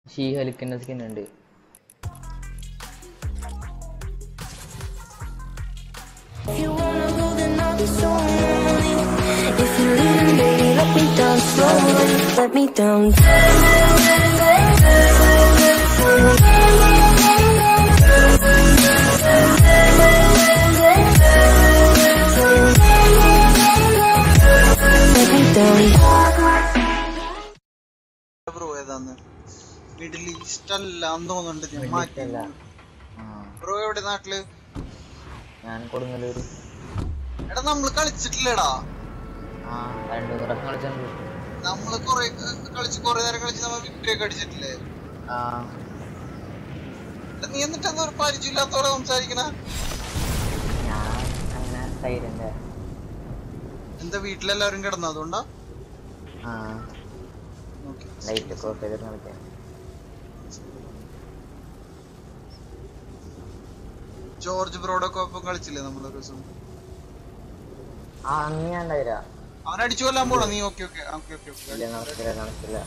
She ഹലിക്കുന്ന skin ഉണ്ട് If you wanna go, then I'll be so lonely. If you're leaving, baby, let me down slowly. Let me down. Let me down. Bro ഏതാന്ന് middle east അല്ലാന്ന് തോന്നുന്നുണ്ട് ഞാൻ മാറ്റി അല്ല. ആ bro എവിടെ നാട്ടില് ഞാൻ കൊടുങ്ങല്ലൂര് എടാ നമ്മള് കളിച്ചിട്ടില്ലടാ ആ രണ്ടു മൂന്ന് പ്രാവശ്യം കളിച്ചിട്ടുണ്ട് നമ്മള് കൊറേ ഏർ, കളിച്ച് കൊറേ നേരം കളിച്ച് നമ്മ വിക്ടറി ഒക്കെ അടിച്ചിട്ടില്ലേ ആ എടാ, നീ എന്നിട്ട് എന്താ ഒരു പരിചയമില്ലാത്തോടെ സംസാരിക്കണ ഞാൻ അങ്ങനെ സൈലന്റ് എന്താ വീട്ടിലെല്ലാവരും കിടന്നു അതുകൊണ്ടാ ആ ഓക്കെ ലൈറ്റ് ഒക്കെ ഓഫ് ചെയ്തിട്ട് കളിക്കാം ജോർജ് ബ്രോഡൊക്കെ ഒപ്പം കളിച്ചില്ലേ നമ്മളൊരു ദിവസം ആ അന്ന് ഞാൻ ഉണ്ടായില്ല അവൻ അടിച്ചു കൊല്ലാൻ പോണോ നീ ഓക്കെ ഓക്കെ ഓക്കെ ഓക്കെ ഇല്ല നടക്കില്ല നടക്കില്ല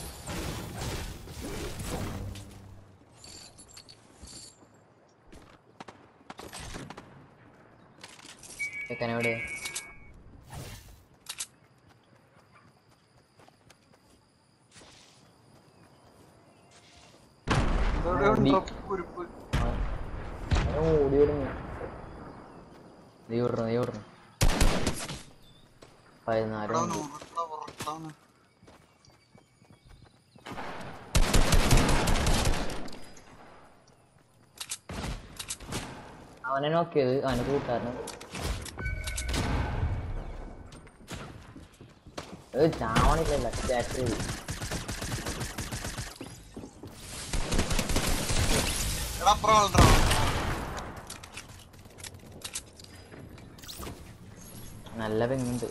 ചെക്കനോട് കുരുപ്പ് ഓടി വരുന്നു നീ വിടണം നീ വിടണം പതിനാല് എടാ, ഉണ്ട്. ഉറക്കടാ, ഉറക്കടാന്ന്. അവനെ നോക്കിയത് അവന് കൂട്ടാരൻ ചാവണില്ല സ്റ്റാറ്റ് എടാ അപ്പുറം വളർത്തണം നല്ല പെങ്ങുണ്ട്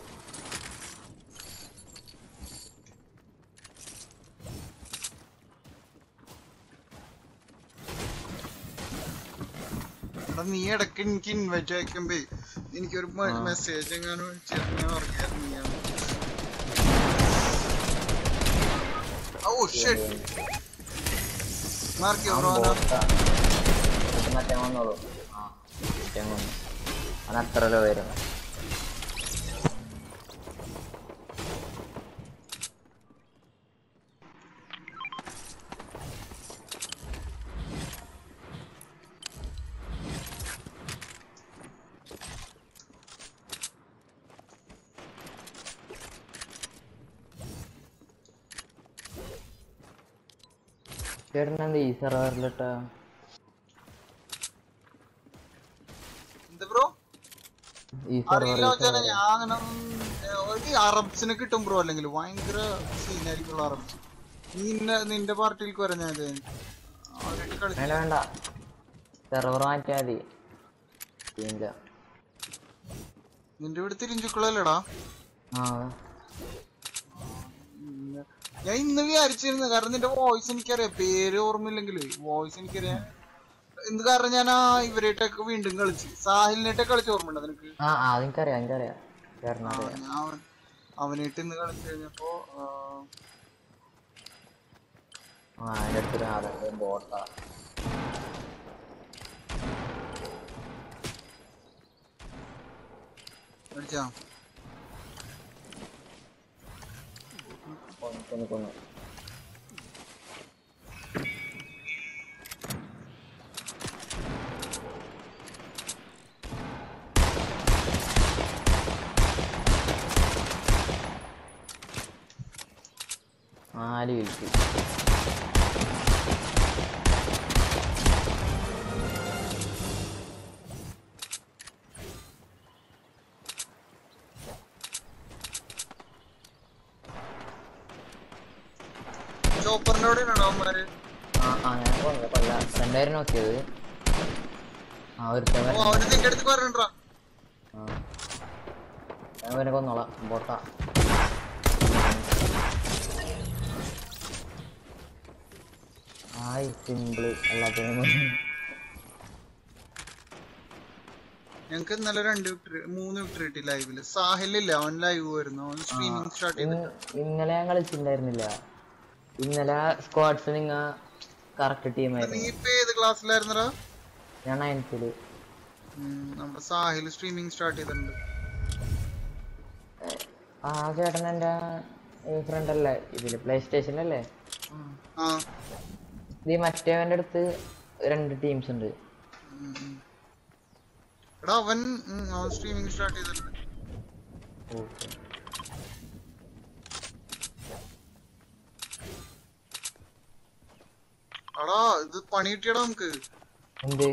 എടാ നീ ഇടയ്ക്ക് എനിക്ക് ഇൻവൈറ്റ് അയക്കുമ്പേ എനിക്കൊരു ആ. മെസ്സേജ് എങ്ങാനും അയച്ചിരുന്നു ഞാൻ ഉറങ്ങിയായിരുന്നു ഞാൻ ഓ ഷെറ്റ് മാർക്ക് മറ്റേ വന്നോളൂ ആ മറ്റേ വന്നു അവൻ അത്ര ലോ വരുന്നു ചേട്ടനെന്താ ഈ സെർവറിലിട്ടാ എന്താ ബ്രോ ഈ അറിയില്ല വെച്ചാൽ സെർവറിൽ ഞാൻ അങ്ങനെ ഒന്നും, ഏർ, ഒരു അറബ്സിനെ കിട്ടും ബ്രോ അല്ലെങ്കിൽ ഭയങ്കര സീനായിരിക്കുള്ള അറബ്സ് നീ നിന്റെ നിന്റെ പാർട്ടിയിലേക്ക് വരാം ഞാൻ അവരായിട്ട് കളിച്ചു വേണ്ട വേണ്ട സെർവർ മാറ്റിയാ മതി ഇല്ല നിന്റെ ഇവിടെ തിരിഞ്ചുക്കളല്ലേടാ ആ ഞാൻ ഇന്ന് വിചാരിച്ചിരുന്നു കാരണം നിന്റെ വോയിസ് എനിക്കറിയാം പേര് ഓർമ്മയില്ലെങ്കിൽ വോയിസ് എനിക്കറിയാം എന്ത് കാരണം ഞാൻ ആ ഇവരായിട്ടൊക്കെ വീണ്ടും കളിച്ച് സാഹിലിനായിട്ടൊക്കെ കളിച്ച് ഓർമ്മയുണ്ടോ നിനക്ക് ആ ആ അതെനിക്കറിയാം എനിക്കറിയാം ചേട്ടൻ ആ, അറിയാം ഞാൻ അവൻ- അവനായിട്ട് ഇന്ന് കളിച്ച് കഴിഞ്ഞപ്പോ ആ, ആ എൻ്റെ അടുത്തൊരു ആളുണ്ട് ബോട്ടാ കളിച്ചാ കൊന്നു കൊന്നു നാല് വിളിച്ചു ചോപ്പറിന്റെ അവിടെ ഉണ്ടോ അവന്മാര് ആ ആ ഞാൻ കൊല്ല കൊല്ല രണ്ടായിരം നോക്കിയത് ആ ഒരുത്തൻ ഓ വരണം. അവന് നിന്റെ അടുത്ത് പറഞ്ഞിട്ടാ ആ ഞാൻ പിന്നെ കൊന്നോളാം ബോട്ടാ ആയി സിമ്പിള് എല്ലാത്തിനും ഞങ്ങക്ക് ഇന്നലെ രണ്ട് വിക്ടറി മൂന്ന് വിക്ടറി കിട്ടി ലൈവില് സാഹിലില്ല അവൻ ലൈവ് വരുന്നു അവൻ സ്ട്രീമിംഗ് സ്റ്റാർട്ട് ചെയ്തു ഇന്ന് ഇന്നലെ ഞാൻ കളിച്ചിട്ടുണ്ടായിരുന്നില്ല ഇന്നലെ സ്ക്വാഡ്സ് നിങ്ങ കറക്റ്റ് നീ ടീമായിരുന്നു ഇപ്പൊ ഏത് ക്ലാസ്സിലായിരുന്നടാ ഞാൻ നയൻത്തില് നമ്മുടെ സാഹിൽ സ്ട്രീമിംഗ് സ്റ്റാർട്ട് ചെയ്തിട്ടുണ്ട് ആ ചേട്ടൻ എൻ്റെ ഫ്രണ്ട് അല്ലേ ഇതില് പ്ലേ സ്റ്റേഷനിലല്ലേ ആ ഇത് മറ്റേവൻ്റെ അടുത്ത് രണ്ട് ടീംസ് ഉണ്ട് ഉം, ഉം. എടാ അവൻ ഉം, അവൻ സ്ട്രീമിംഗ് സ്റ്റാർട്ട് ചെയ്തിട്ടുണ്ട് ഓക്കെ എടാ ഇത് പണി കിട്ടിയടാ നമുക്ക് എന്ത്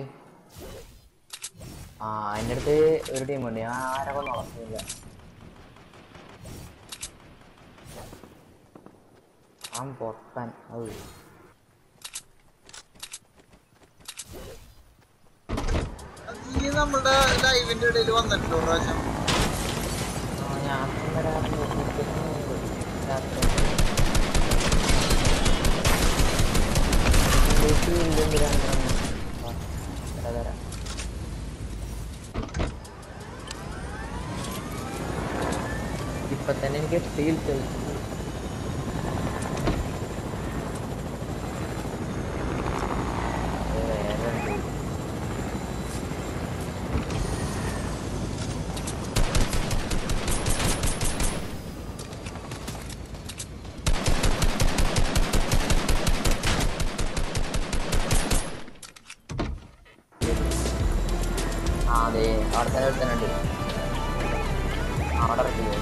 ആ എൻ്റെ അടുത്ത് ഒരു ടീമുണ്ട് ഞാൻ ആരെ കൊന്നോളത്തില്ല ആ പൊട്ടൻ അത് അത് നീ നമ്മുടെ ലൈവിന്റെ ഇടയിൽ വന്നിട്ടുണ്ടോ ഒരു പ്രാവശ്യം ആ, ഞാൻ ഇന്നലെ നോക്കിയിട്ട് രാത്രി ഇംഗ്ലീഷ് ഇല്ലെങ്കിലാണ് ആ, തരാം, തരാം. ഇപ്പൊ തന്നെ എനിക്ക് ഫീൽ ചെയ്തു വേറെ ഉണ്ട്. ആ അതെ അവിടെ തന്നെ ഒരുത്തനുണ്ട് അവിടെ ഇറക്കില്ലേ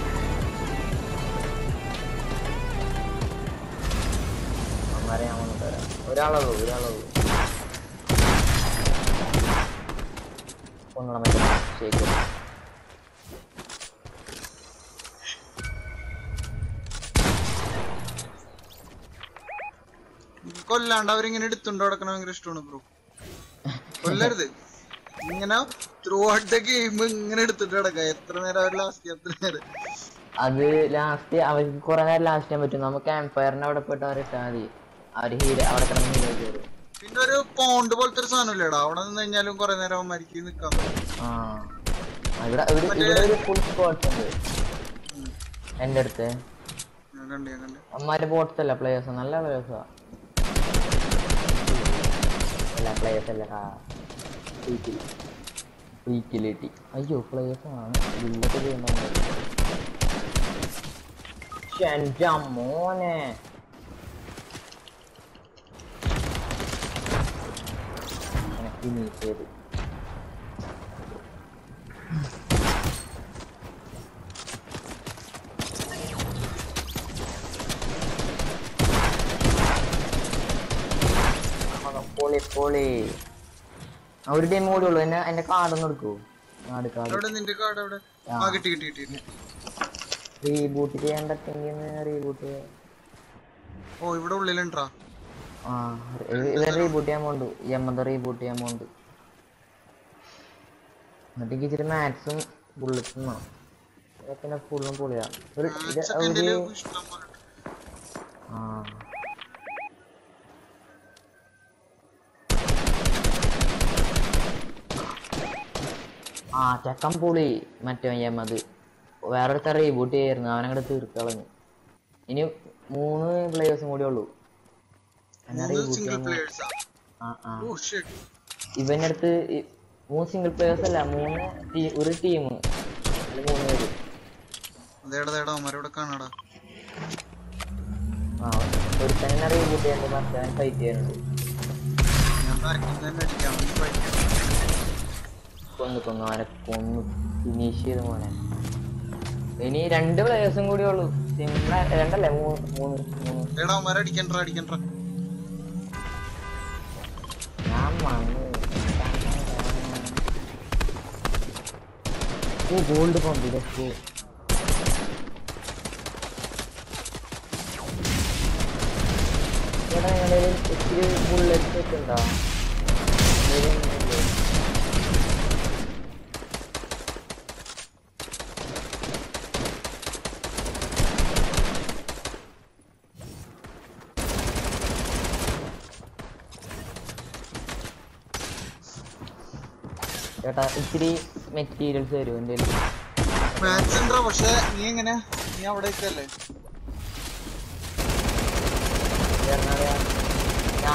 അമ്മമാരെ ഞാൻ വന്നിട്ട് വരാം ഒരാളോ ഒരാളോ ഒന്നുകൂടെ മറ്റേ ശരി എനിക്ക് കൊല്ലാണ്ട് അവരിങ്ങനെ എടുത്തുകൊണ്ട് നടക്കണ ഭയങ്കര ഇഷ്ടമാണ് ബ്രോ കൊല്ലരുത് ഇങ്ങനെ ത്രൂ ഔട്ട് ദ ഗെയിം ഇങ്ങനെ എടുത്തിട്ട് നടക്കുക എത്ര നേരം അവർ ലാസ്റ്റ് എത്ര നേരം അത് ലാസ്റ്റ് അവർക്ക് കുറെ നേരം ലാസ്റ്റ് ചെയ്യാൻ പറ്റും നമുക്ക് ക്യാമ്പ് ഫയറിന്റെ അവിടെ പോയിട്ട് അവർ ഇട്ടാൽ മതി അവര് ഹീര അവിടെ കിടന്ന് ഹീരോ കയറും പിന്നെ ഒരു പോണ്ട് പോലത്തെ ഒരു സാധനം ഇല്ലേടാ അവിടെ നിന്ന് കഴിഞ്ഞാലും കുറെ നേരം മരിക്കി നിക്കാൻ പറ്റും ആ ആ, ഇവിടെ ഇവിടെ ഇവിടെ ഒരു ഫുൾ സ്ക്വാഡ്സ് ഉണ്ട് എന്റെ അടുത്ത് ഞാൻ കണ്ടു ഞാൻ കണ്ടു അമ്മാര് ബോട്ട്സ് അല്ല പ്ലേയേഴ്സ് നല്ല പ്ലേയേഴ്സാ അല്ല പ്ലേയേഴ്സ് അല്ല ആ വീക്കിലിട്ടി അയ്യോ പ്ലേയേഴ്സ് ആണ് ബില്ലൊക്കെ ചെയ്യുന്നുണ്ട് ശ്ശെ, എൻ്റെ മോനെ എനിക്ക് നീക്കിയത് ആ, പൊളി പൊളി ആ, ഒരു ടൈം കൂടി ഉള്ളു എന്നെ എന്റെ കാർഡൊന്നും എടുക്കൂ കാർഡ് കാർഡ് അവിടെ നിന്റെ കാർഡ് അവിടെ ആ. ആ കിട്ടി കിട്ടി കിട്ടി റീബൂട്ട് ചെയ്യാൻ പറ്റുമെങ്കിൽ റീബൂട്ട് ഓ ഇവിടെ ഉള്ളിലുണ്ടാ ആ ഇത് ഇവൻ റീബൂട്ട് ചെയ്യാൻ പോണ്ട് യമന്ത റീബൂട്ട് ചെയ്യാൻ പോണ്ട് എന്നിട്ട് എനിക്ക് ഇച്ചിരി മാത്സും ബുള്ളറ്റ്സും വേണം പിന്നെ ഫുള്ളും പൊളിയാ ഒരു ഇത് എന്റെ ഒരു ഇഷ്ടം പോലെ ആ ആ ചക്കൻ പൊളി മറ്റേ യമത് വേറൊരുത്ത റീബൂട്ട് ചെയ്യായിരുന്നു അവനങ്ങോട്ട് തീർക്കളഞ്ഞു ഇനി മൂന്ന് പ്ലേയേഴ്സും കൂടി ഉള്ളൂ എന്നെ റീബൂട്ട് സിംഗിൾ ചെയ്യാൻ പ്ലേയേഴ്സാ ആ ആ ഓ ഷെറ്റ് ഇവന്റെ അടുത്ത് ഈ മൂന്ന് സിംഗിൾ പ്ലേയേഴ്സ് അല്ല മൂന്ന് ടീ- ഒരു ടീം മൂന്ന് പേര് അതേടാ അതേടാ അവന്മാരിവിടെ കാണാടാ ആ ഒരു തന്നെ റീബൂട്ട് ചെയ്യാൻ മറ്റേ ഫൈറ്റ് ചെയ്യാനുണ്ട് ഞാൻ ബാക്കിൽ തന്നെ അടിക്കാം നീ പഠിക്കാം കൊന്നു കൊന്നു അവനെ കൊന്നു ഫിനിഷ് ചെയ്ത് മോനെ ഇനി രണ്ട് പ്ലേയേഴ്സും കൂടി ഉള്ളൂ സിംഗിൾ രണ്ടല്ലേ മൂന്ന് മൂന്ന് മൂന്ന് എടാ അവന്മാരെ അടിക്കണ്ട അടിക്കണ്ട ഞാൻ വന്നു ഓ ഗോൾഡ് പമ്പ് ഇതൊക്കെ ഇവിടെ ഞങ്ങളുടെ ഇത്തിരി ബുള്ളറ്റ് ഒക്കെ ഉണ്ടോ ഇതൊന്നുമില്ലേ? ചേട്ടാ ഇത്തിരി മെറ്റീരിയൽസ് തരുമോ എൻ്റെ മാച്ച് ഉണ്ടാ പക്ഷെ നീ എങ്ങനെ നീ അവിടെ അല്ലേ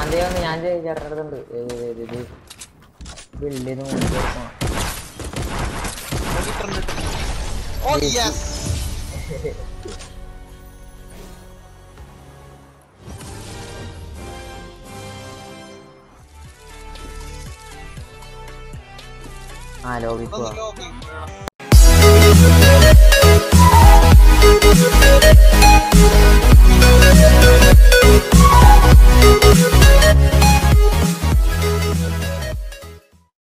ദേ വന്ന് ഞാൻ ചേട്ടനടുത്തുണ്ട് ഇത് ബിൽഡ് ചെയ്ത് മുന്നോട്ട് കൊടുക്കണം ഇട്ടിട്ടുണ്ട്, ഇട്ടിട്ടുണ്ട്. ഓ യെസ് ആ ലോബി പോവാ ഒന്നല്ലോ